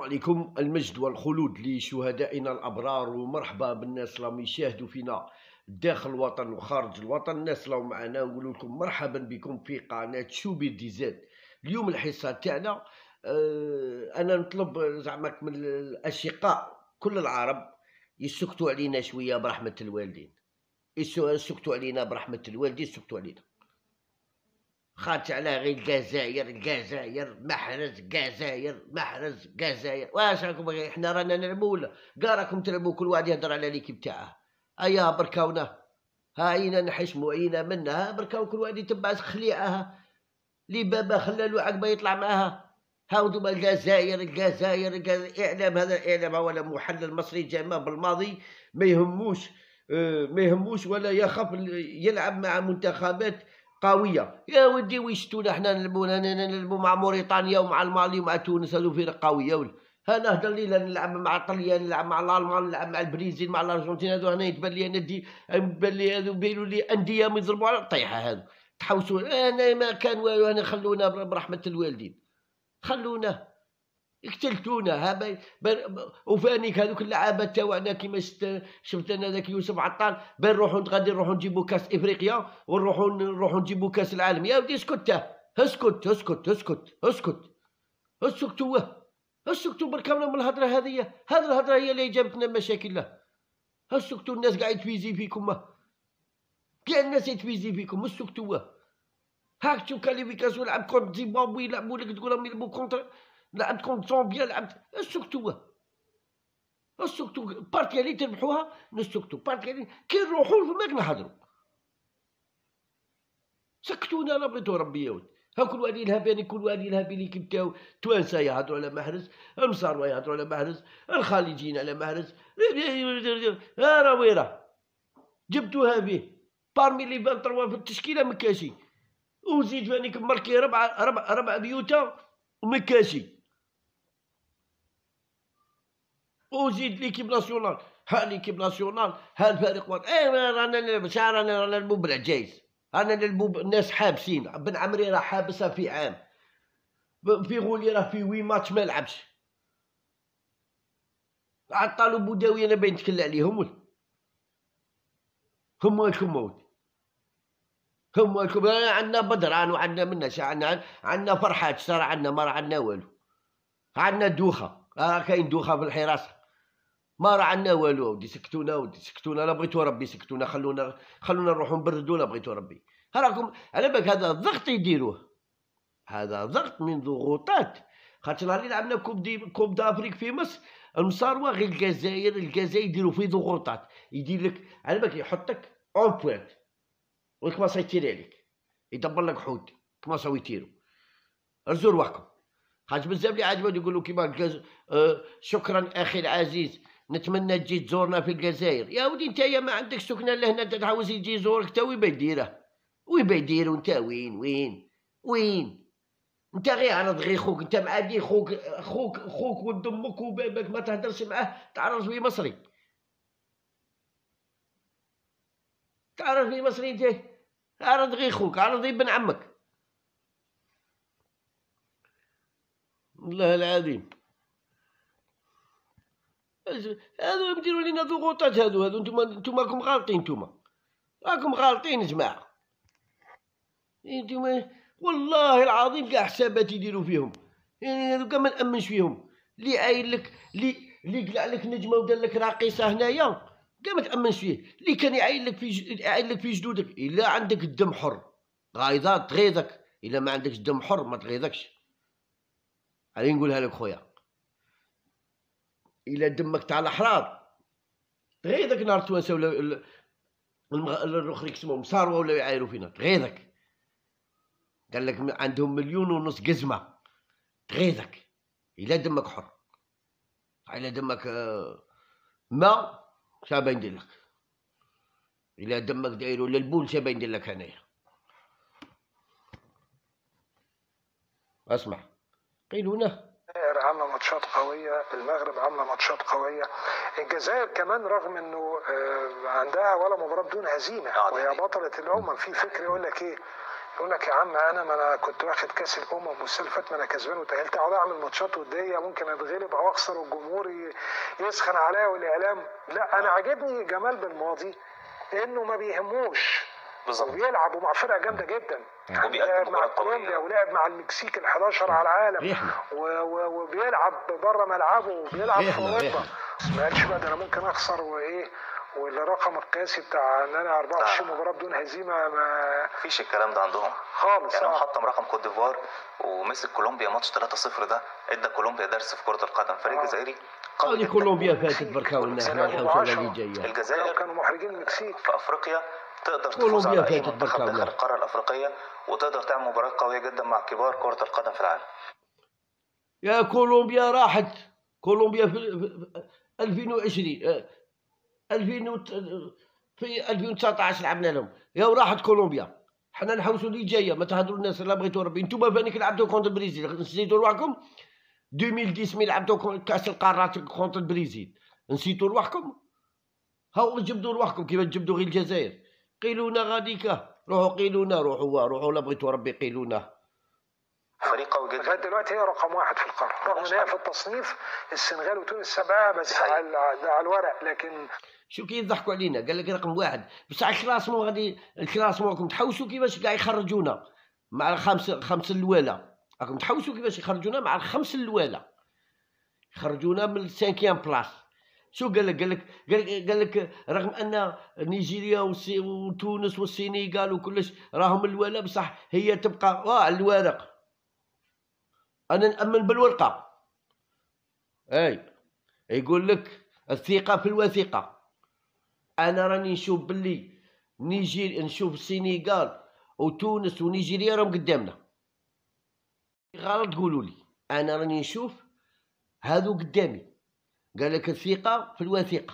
عليكم المجد والخلود لشهدائنا الابرار ومرحبا بالناس اللي يشاهدوا فينا داخل الوطن وخارج الوطن الناس اللي معنا نقول لكم مرحبا بكم في قناه شوبي دي زاد اليوم الحصه تاعنا آه انا نطلب زعما من الاشقاء كل العرب يسكتوا علينا شويه برحمه الوالدين يسكتوا علينا برحمه الوالدين يسكتوا علينا خاطر على غير الجزائر الجزائر محرز الجزائر محرز الجزائر واش راكم احنا رانا نلعبوا ولا كاع راكم تلعبوا كل واحد يهضر على ليكيب تاعه ايا بركاونا ها اينا نحشموا اينا منها بركاو كل واحد يتبع خليعها لي بابا خلالو عقبه يطلع معاها هاو دوما الجزائر الجزائر الاعلام هذا الاعلام ولا محلل مصري جاء بالماضي ما يهموش آه، ما يهموش ولا يخاف يلعب مع منتخبات قويه يا ودي ويشتونا حنا نلعبوا نلعبوا مع موريتانيا ومع المالي ومع تونس هذو فرق قويه ولا ها نهضر لي نلعب مع الطليان نلعب مع الالمان نلعب مع البرازيل مع الارجنتين هذو هنا يتبان لي انا يبان لي هذو بينوا لي انديه ما يضربوا على الطيحه هذو تحوسوا انا ما كان والو انا خلونا برحمه الوالدين خلونا قتلتونا ها وفانيك هذوك اللعابه تاعنا كيما شفت انا ذاك يوسف عطال بين نروحوا غادي نروحوا نجيبوا كاس افريقيا ونروحوا نروحوا نجيبوا كاس العالم يا ودي اسكت اسكت اسكت اسكت اسكت اسكتوا اسكتوا بركبنا من الهضره هذه هذه الهضره هي اللي جابتنا مشاكل اسكتوا الناس قاعد تفيزي فيكم كاع الناس يتفيزي فيكم اسكتوا هاك تشوف كاليفيكاس ولعب كونت زيمبابوي يلعبوا لك تقول راهم يلعبوا كونتر لعبت كونت زومبيا لعبت السكتوا السكتوا بارتي اللي تربحوها نسكتوا بارتي اللي كي نروحوا فماك نهضروا سكتونا انا بغيتو ربي يا ولد ها كل واحد يلهب كل واحد يلهب اللي كيبتاو توانسه يهضروا على محرز المصاروه يهضروا على محرز الخليجيين على محرز ها راه ويرا جبتوها به بارمي لي 23 في التشكيله مكاشي وزيد فانيك مركي ربع ربع ربع بيوتا ومكاشي وزيد ليكيب ناسيونال ها ليكيب ناسيونال ها الفريق وات اي رانا نلعب شعر رانا نلعبو بالعجايز رانا نلعبو الناس حابسين بن عمري راه حابسها في عام في غولي راه في وي ماتش ما لعبش عطالو بوداوي انا باين نتكل عليهم هم مالكم موت هم مالكم عندنا بدران وعندنا منش عندنا عندنا فرحات صار عندنا ما عندنا والو عندنا دوخه آه كاين دوخه في الحراسه ما راه عندنا والو ودي سكتونا ودي سكتونا لا بغيتو ربي سكتونا خلونا خلونا نروحو نبردو لا بغيتو ربي راكم على بالك هذا ضغط يديروه هذا ضغط من ضغوطات خاطر نهار لعبنا كوب دي كوب دافريك في مصر المصاروة غير الجزائر الجزائر يديروا فيه ضغوطات يدير لك على بالك يحطك اون بوينت ويكماصا يتير عليك يدبر لك حوت كماصا يتيروا رزوا رواحكم خاطر بزاف اللي عاجبهم يقولوا كيما آه شكرا اخي العزيز نتمنى تجي تزورنا في الجزائر يا ودي انت يا ما عندك سكنه لهنا تحوس يجي يزورك تا وين بيديره وين بيديرو انت وين وين وين انت غير عرض غير خوك انت معادي خوك خوك خوك ولد امك وبابك ما تهدرش معاه تعرف بيه مصري تعرف بيه مصري انت عرض غير خوك عرض ابن عمك والله العظيم هذو يديروا لنا ضغوطات هذو هذو انتم انتم راكم غالطين انتم راكم غالطين جماعه انتم والله العظيم كاع حسابات يديروا فيهم يعني هذوك ما نامنش فيهم اللي عاين لك اللي اللي قلع لك نجمه ودار لك راقصه هنايا كاع ما تامنش فيه اللي كان يعاين لك في يعاين لك في جدودك الا عندك الدم حر غايضات تغيظك الا ما عندكش الدم حر ما تغيظكش هذه نقولها لك خويا الا دمك تاع الاحرار تغيظك نهار توانسه ولا الاخر اسمهم صاروا ولا يعايروا فينا تغيظك قال لك عندهم مليون ونص قزمه تغيظك الا دمك حر الا دمك آه، ما شابا ندير لك الا دمك دايرو للبول شابا ندير لك انايا اسمع قيلونا عامله ماتشات قويه المغرب عامله ماتشات قويه الجزائر كمان رغم انه آه، عندها ولا مباراه بدون هزيمه وهي بطله الامم في فكر يقول لك ايه يقول لك يا عم انا ما انا كنت واخد كاس الامم والسنه اللي فاتت ما انا كسبان وتاهلت اقعد اعمل ماتشات وديه ممكن اتغلب او اخسر والجمهور ي- يسخن عليا والاعلام لا انا عاجبني جمال بالماضي انه ما بيهموش بالظبط وبيلعب ومع فرقه جامده جدا وبيقدم لعب مع مباراة كولومبيا قوية. ولعب مع المكسيك ال 11 على العالم ريحنا. و- و- وبيلعب بره ملعبه وبيلعب في ريحنا، اوروبا ريحنا. ما قالش بقى ده انا ممكن اخسر وايه والرقم القياسي بتاع ان انا 24 لا. مباراه بدون هزيمه ما مفيش الكلام ده عندهم خالص يعني هو آه. حطم رقم كوت ديفوار ومسك كولومبيا ماتش 3-0 ده ادى كولومبيا درس في كرة القدم فريق آه. جزائري قوي هذه جدا. كولومبيا فاتت بركة والناس ما الحوسه اللي جايه الجزائر كانوا محرجين المكسيك في افريقيا تقدر تفوز كولومبيا على اي فاتت منتخب بركة داخل والله. القاره الافريقيه وتقدر تعمل مباراه قويه جدا مع كبار كره القدم في العالم يا كولومبيا راحت كولومبيا في في 2020 آه، 2000 وت- في 2019 لعبنا لهم يا راحت كولومبيا حنا نحوسوا اللي جايه ما تهضروا الناس لا بغيتوا ربي انتم فانيك لعبتوا كونتر البرازيل نسيتوا رواحكم 2010 مي لعبتوا كون- كاس القارات كونتر البرازيل نسيتوا رواحكم هاو جبدوا رواحكم كيما تجبدوا غير الجزائر قيلونا غاديكا روحوا قيلونا روحوا روحوا لا بغيتوا ربي قيلونا فريق قوي لغايه جدا دلوقتي هي رقم واحد في القاره رغم ان هي في التصنيف السنغال وتونس سبعه بس دي حقيقة. على على الورق لكن شو كي يضحكوا علينا قال لك رقم واحد بصح الكلاسمون غادي الكلاسمون راكم تحوسوا كيفاش كاع يخرجونا مع الخمس خمس الاولى راكم تحوسوا كيفاش يخرجونا مع الخمس الاولى يخرجونا من السانكيام بلاس شو قال لك قال لك قال لك, قال لك رغم ان نيجيريا والسي- وتونس والسنغال وكلش راهم الاولى بصح هي تبقى اه على الورق انا نامن بالورقه اي يقول لك الثقه في الوثيقه انا راني نشوف باللي نيجير نشوف السنغال وتونس ونيجيريا راهم قدامنا غلط تقولوا لي انا راني نشوف هذو قدامي قال لك الثقه في الوثيقه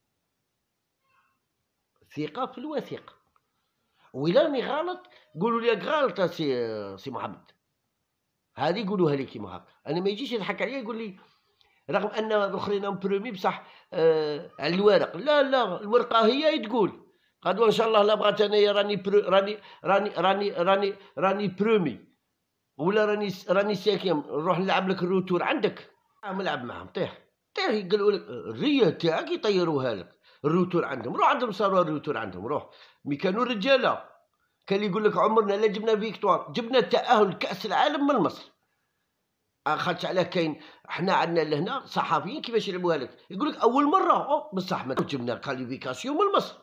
الثقه في الوثيقه وإلا راني غلط قولوا لي راك غلط يا سي سي محمد هذه قولوها لي كيما هكا انا ما يجيش يضحك عليا يقول لي رغم ان الاخرين هم برومي بصح آه على الورق لا لا الورقه هي اللي تقول غدوه ان شاء الله لا بغات انايا راني برو راني راني راني راني راني برومي ولا راني راني ساكن نروح نلعب لك الروتور عندك عم نلعب معاهم طيح طيح يقولوا لك الريه تاعك يطيروها لك الروتور عندهم روح عندهم صاروا الروتور عندهم روح مي كانوا رجاله كان يقول لك عمرنا لا جبنا فيكتوار جبنا تاهل كاس العالم من مصر خاطش علاه كاين حنا عندنا لهنا صحفيين كيفاش يلعبوها لك يقول لك اول مره أو بصح ما جبنا كاليفيكاسيون من مصر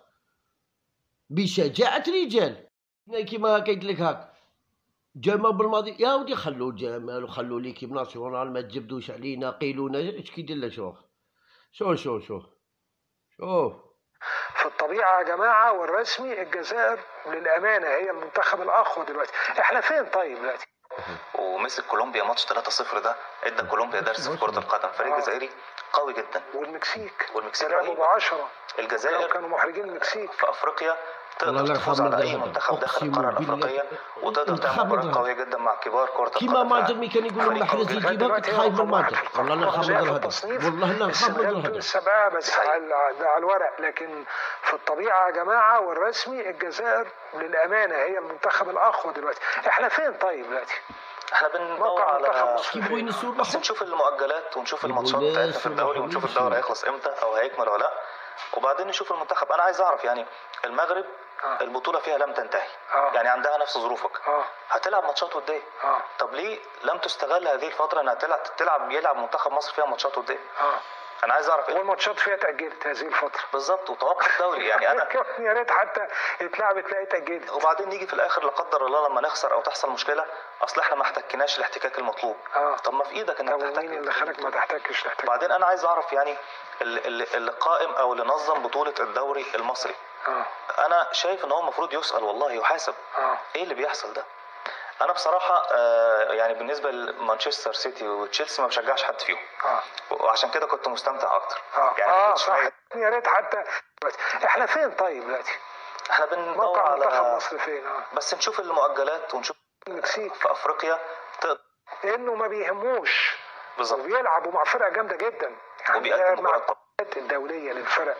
بشجاعه رجال كيما هكا قلت لك هاك جمال بالماضي يا ودي خلوا جمال وخلوا ليكيب ناسيونال ما تجبدوش علينا قيلونا ايش كيدير له شوف شوف شوف شوف شوف في الطبيعه يا جماعه والرسمي الجزائر للامانه هي المنتخب الاقوى دلوقتي احنا فين طيب دلوقتي ومسك كولومبيا ماتش 3-0 ده ادى كولومبيا درس في كره القدم فريق آه. جزائري قوي جدا والمكسيك والمكسيك لعبوا رهيب. ب 10 الجزائر كانوا محرجين المكسيك في افريقيا والله تقدر لا تفوز خامد على اي هذا. منتخب داخل أقسم القاره بالله. الافريقيه وتقدر تعمل خامد مباراه هذا. قويه جدا مع كبار كره القدم كيما في ماجر العالم. مي كان يقول لهم فريق محرز قوي يجيبها دلوقتي كنت هي خايف من رقم واحد ماجر في والله لا القارة. خامد رغم إنها في هذا التصنيف والله لا خامد السنغال هذا تونس سبعه بس حقيقي. على ده على الورق لكن في الطبيعه يا جماعه والرسمي الجزائر للامانه هي المنتخب الاقوى دلوقتي احنا فين طيب دلوقتي احنا بندور موقع منتخب على مصر كيبغوا فين ينسوا بس روحهم نشوف المؤجلات ونشوف يبقوا الماتشات ناس بتاعتنا في الدوري وروحوا ونشوف يمشوا. الدوري هيخلص امتى او هيكمل ولا لا وبعدين نشوف المنتخب انا عايز اعرف يعني المغرب آه. البطوله فيها لم تنتهي آه. يعني عندها نفس ظروفك اه هتلعب ماتشات وديه اه طب ليه لم تستغل هذه الفتره انها تلعب تلعب يلعب منتخب مصر فيها ماتشات وديه اه انا عايز اعرف ايه والماتشات فيها تاجلت هذه الفتره بالظبط وتوقف دوري يعني انا يا ريت حتى اتلعبت تلاقي تاجلت وبعدين نيجي في الاخر لا قدر الله لما نخسر او تحصل مشكله اصل احنا ما احتكناش الاحتكاك المطلوب اه طب ما في ايدك انك طب تحتك ومين اللي خلك ما تحتكش تحتك وبعدين انا عايز اعرف يعني اللي, اللي اللي قائم او اللي نظم بطوله الدوري المصري اه انا شايف ان هو المفروض يسال والله يحاسب اه ايه اللي بيحصل ده انا بصراحه آه، يعني بالنسبه لمانشستر سيتي وتشيلسي ما بشجعش حد فيهم اه وعشان كده كنت مستمتع اكتر اه يعني اه كنت صح شوية- يا ريت حتى دلوقتي. احنا فين طيب دلوقتي احنا بندور موقع منتخب على مصر فين اه بس نشوف المؤجلات ونشوف المكسيك في افريقيا تقدر انه ما بيهموش بالظبط وبيلعبوا مع فرقه جامده جدا يعني وبيقدم لعب مع مباراة القنوات الدوليه للفرق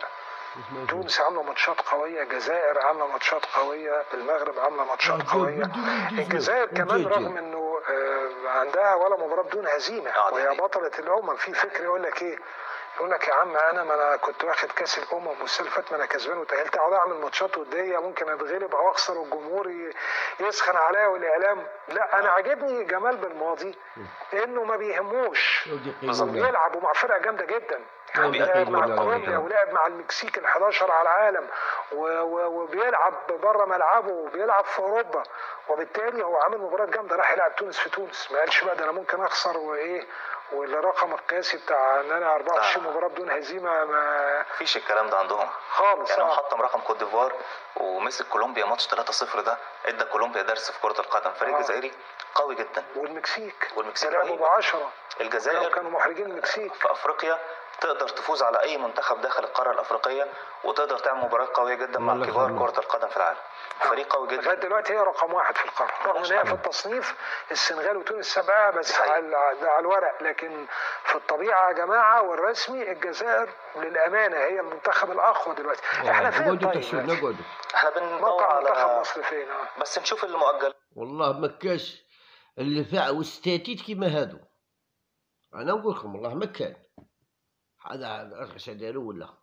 اسمها شنو؟ تونس عامله ماتشات قويه الجزائر عامله ماتشات قويه المغرب عامله ماتشات آه، قويه بدون- بدون- الجزائر كمان بدون- رغم انه آه، عندها ولا مباراه بدون هزيمه آه، ده وهي حقيقي. بطله الامم في فكر يقول لك ايه يقول لك يا عم انا ما انا كنت واخد كاس الامم والسنه اللي فاتت ما انا كسبان وتاهلت اقعد اعمل ماتشات وديه ممكن اتغلب او اخسر والجمهور ي- يسخن عليا والاعلام لا انا عاجبني جمال بالماضي انه ما بيهموش ودي بالظبط. قيمة. بيلعب ومع فرقه جامده جدا لا، يعني بيأكد لعب مع ولا- كولومبيا ولعب مع المكسيك ال 11 على العالم و- و- وبيلعب بره ملعبه وبيلعب في اوروبا وبالتالي هو عامل مباراه جامده راح يلعب تونس في تونس ما قالش بقى ده انا ممكن اخسر وايه والرقم القياسي بتاع ان انا 24 آه. مباراه بدون هزيمه ما مفيش الكلام ده عندهم خالص يعني هو آه. حطم رقم كوت ديفوار ومسك كولومبيا ماتش 3-0 ده ادى كولومبيا درس في كره القدم فريق آه. جزائري قوي جدا والمكسيك والمكسيك لعبوا رهيب. ب 10 الجزائر كانوا محرجين المكسيك في افريقيا تقدر تفوز على اي منتخب داخل القاره الافريقيه وتقدر تعمل مباريات قويه جدا مع والله كبار فعلا. كره القدم في العالم فريق قوي لغايه جدا دلوقتي هي رقم واحد في القاره رغم ان هي في التصنيف السنغال وتونس سبعه بس حقيقي. على على الورق لكن في الطبيعه يا جماعه والرسمي الجزائر للامانه هي المنتخب الاقوى دلوقتي احنا فين نقعدوا طيب تحسوا دلوقتي؟ نقعدوا احنا بندور موقع منتخب على مصر فين اه بس نشوف المؤجل والله ما كاش الفاع والستاتيت كيما هادو انا نقول لكم والله ما كان هذا هذا اش داروا ولا